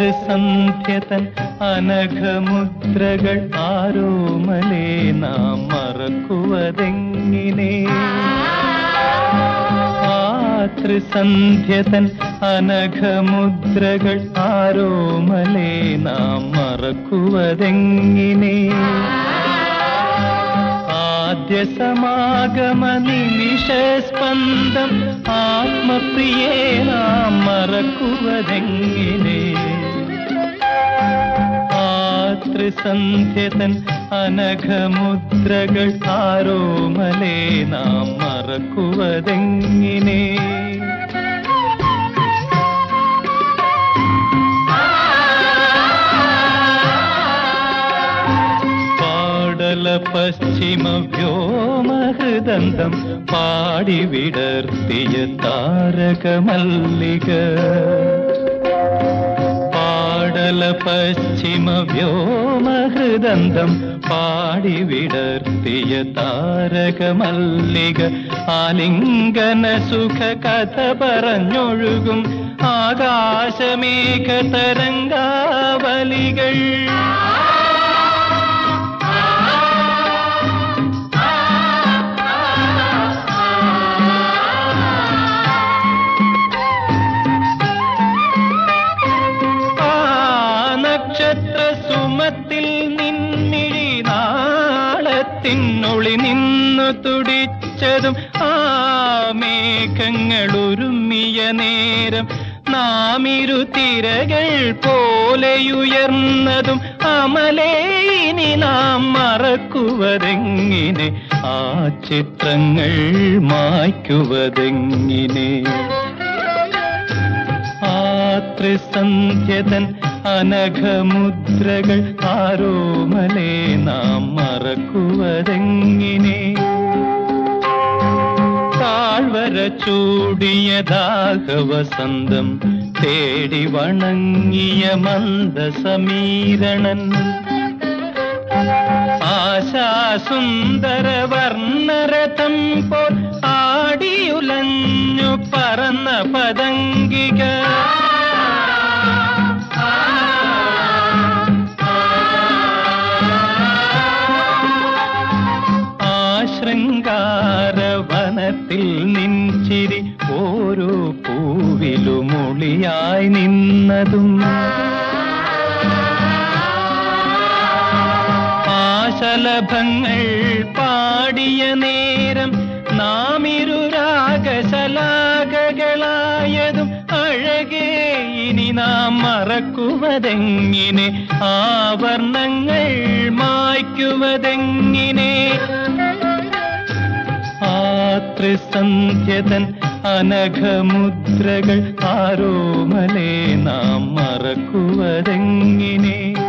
ത്രിസന്ധ്യതൻ അനഘമുദ്രകൾ ആരോമലേ നാം മറക്കുവതെങ്ങിനെ ആ ത്രിസന്ധ്യതൻ അനഘമുദ്രകൾ ആരോമലേ നാം മറക്കുവതെങ്ങിനെ ആദ്യ സമാഗമ നിമിഷ സ്പന്ദം ആത്മപ്രിയേ നാം മറക്കുവതെങ്ങിനെ ആ ത്രിസന്ധ്യതൻ അനഘമുദ്രകൾ ആരോമലേ നാം മറക്കുവതെങ്ങിനെ പാടല പശ്ചിമ വ്യോമഹൃദന്തം പാടി വിടർത്തിയ താരകമല്ലിക പാടല പശ്ചിമ വ്യോമഹൃദന്തം പാടി വിടർത്തിയ താരകമല്ലിക ആലിംഗന സുഖ കഥ പറഞ്ഞൊഴുകും ആകാശമേഘ തരംഗാവലികൾ ആ നക്ഷത്ര സുമത്തിൽ നിൻമിഴി നാളത്തിനൊളി നിന്നു തുടിച്ചതും ആ മേഘങ്ങൾ ഒരുമിയ നേരം നാമിരു തിരകൾ പോലെയുയർന്നതും അമലേ ഇനി നാം മറക്കുവതെങ്ങിനെ ആ ചിത്രങ്ങൾ മായ്ക്കുവതെങ്ങിനെ ആ ത്രിസന്ധ്യതൻ അനഘമുദ്രകൾ ആരോമലേ നാം മറക്കുവതെങ്ങിനെ താഴ്വര ചൂടിയ ദാഹവസന്തം തേടി വണങ്ങിയ മന്ദസമീരണൻ ആശാസുന്ദര വർണ്ണരഥം പോൽ ആടിയുലഞ്ഞു പറന്ന പതങ്കിക ആ ശൃംഗാരവനത്തിൽ നിൻചിരി ഓരോ പൂവിലുമൊളിയായി നിന്നതും ആശലഭങ്ങൾ പാടിയ നേരം നാമിരു രാഗശലാകകളായതും അഴകേ ഇനി നാം മറക്കുവതെങ്ങിനെ ആവർണങ്ങൾ മായ്ക്കുവതെങ്ങിനെ ആ ത്രിസന്ധ്യതൻ അനഘമുദ്രകൾ ആരോമലേ നാം മറക്കുവതെങ്ങിനെ